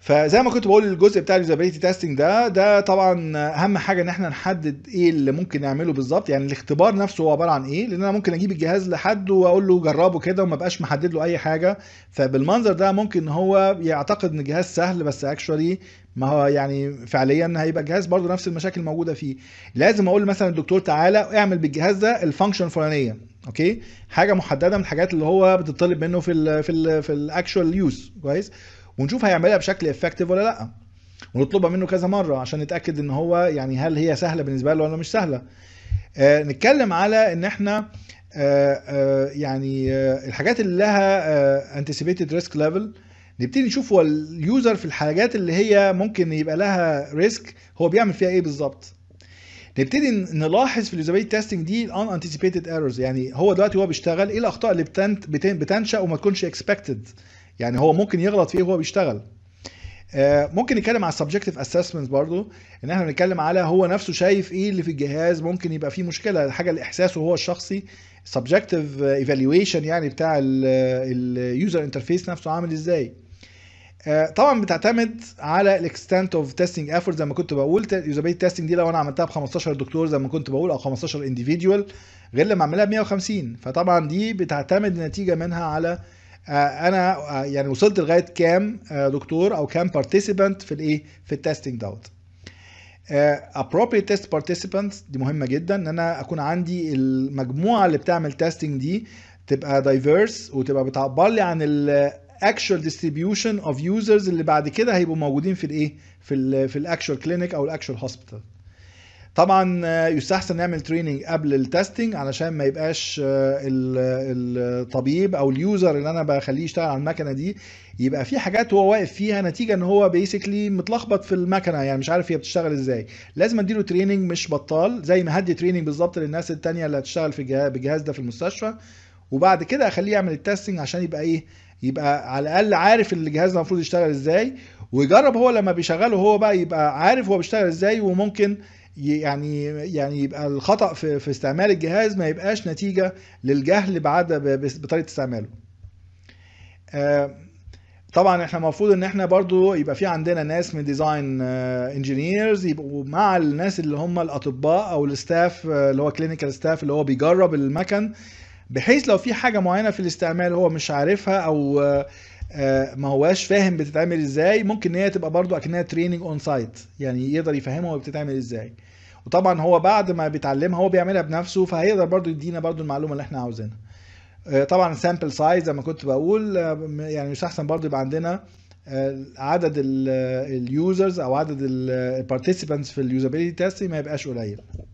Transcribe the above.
فزي ما كنت بقول الجزء بتاع اليوزابيلتي تيستنج ده ده طبعا اهم حاجه ان احنا نحدد ايه اللي ممكن نعمله بالظبط يعني الاختبار نفسه هو عباره عن ايه لان انا ممكن اجيب الجهاز لحد واقول له جربه كده وما بقاش محدد له اي حاجه فبالمنظر ده ممكن هو يعتقد ان الجهاز سهل بس اكشولي ما هو يعني فعليا هيبقى الجهاز برضه نفس المشاكل موجوده فيه لازم اقول مثلا الدكتور تعالى اعمل بالجهاز ده الفانكشن الفلانيه اوكي حاجه محدده من الحاجات اللي هو بتطلب منه في ال في ال في الاكشوال يوز كويس ونشوف هيعملها بشكل افكتيف ولا لا ونطلبها منه كذا مره عشان نتاكد ان هو يعني هل هي سهله بالنسبه له ولا مش سهله آه نتكلم على ان احنا آه آه يعني آه الحاجات اللي لها انتسيبيتد ريسك ليفل نبتدي نشوف هو اليوزر في الحاجات اللي هي ممكن يبقى لها ريسك هو بيعمل فيها ايه بالظبط نبتدي نلاحظ في اليوزابيلتي تيستنج دي الان انتسيبيتد ايرورز يعني هو دلوقتي هو بيشتغل ايه الاخطاء اللي بتنت بتنشا وما تكونش اكسبكتد يعني هو ممكن يغلط فيه وهو بيشتغل ممكن نتكلم على السبجكتيف اسسمنت برضو ان احنا بنتكلم على هو نفسه شايف ايه اللي في الجهاز ممكن يبقى فيه مشكله الحاجه اللي احساسه هو الشخصي subjective evaluation يعني بتاع اليوزر انترفيس نفسه عامل ازاي طبعا بتعتمد على الاكستنت اوف تيستنج افورت زي ما كنت بقول يوزابيلتي تيستنج دي لو انا عملتها ب 15 دكتور زي ما كنت بقول او 15 انديفيدوال غير لما اعملها ب 150 فطبعا دي بتعتمد النتيجه منها على انا يعني وصلت لغايه كام دكتور او كام بارتيسيبانت في الايه في التستنج دوت appropriate test participants دي مهمه جدا ان انا اكون عندي المجموعه اللي بتعمل تيستنج دي تبقى دايفيرس وتبقى بتعبر لي عن الاكشوال ديستريبيوشن اوف يوزرز اللي بعد كده هيبقوا موجودين في الايه في ال في الاكشوال كلينيك او الاكشوال هوسبيتال طبعا يستحسن نعمل تريننج قبل التستنج علشان ما يبقاش الطبيب او اليوزر اللي انا بخليه يشتغل على المكنه دي يبقى في حاجات هو واقف فيها نتيجه ان هو بيسكلي متلخبط في المكنه يعني مش عارف هي بتشتغل ازاي لازم اديله تريننج مش بطال زي ما هدي تريننج بالظبط للناس التانية اللي هتشتغل في بالجهاز ده في المستشفى وبعد كده اخليه يعمل التستنج عشان يبقى ايه يبقى على الاقل عارف الجهاز ده المفروض يشتغل ازاي ويجرب هو لما بيشغله هو بقى يبقى عارف هو بيشتغل ازاي وممكن يعني يعني يبقى الخطا في, في استعمال الجهاز ما يبقاش نتيجه للجهل بعد بطريقه استعماله طبعا احنا المفروض ان احنا برضو يبقى في عندنا ناس من ديزاين انجينيرز يبقوا مع الناس اللي هم الاطباء او الستاف اللي هو كلينيكال ستاف اللي هو بيجرب المكن بحيث لو في حاجه معينه في الاستعمال هو مش عارفها او ما هواش فاهم بتتعمل ازاي ممكن ان هي تبقى برضو اكنها تريننج اون سايت يعني يقدر يفهمها بتتعمل ازاي وطبعا هو بعد ما بيتعلمها هو بيعملها بنفسه فهيقدر برضو يدينا برضو المعلومه اللي احنا عاوزينها طبعا سامبل سايز زي ما كنت بقول يعني مش احسن برضو يبقى عندنا عدد اليوزرز او عدد البارتيسيبانتس في اليوزابيلتي تيست ما يبقاش قليل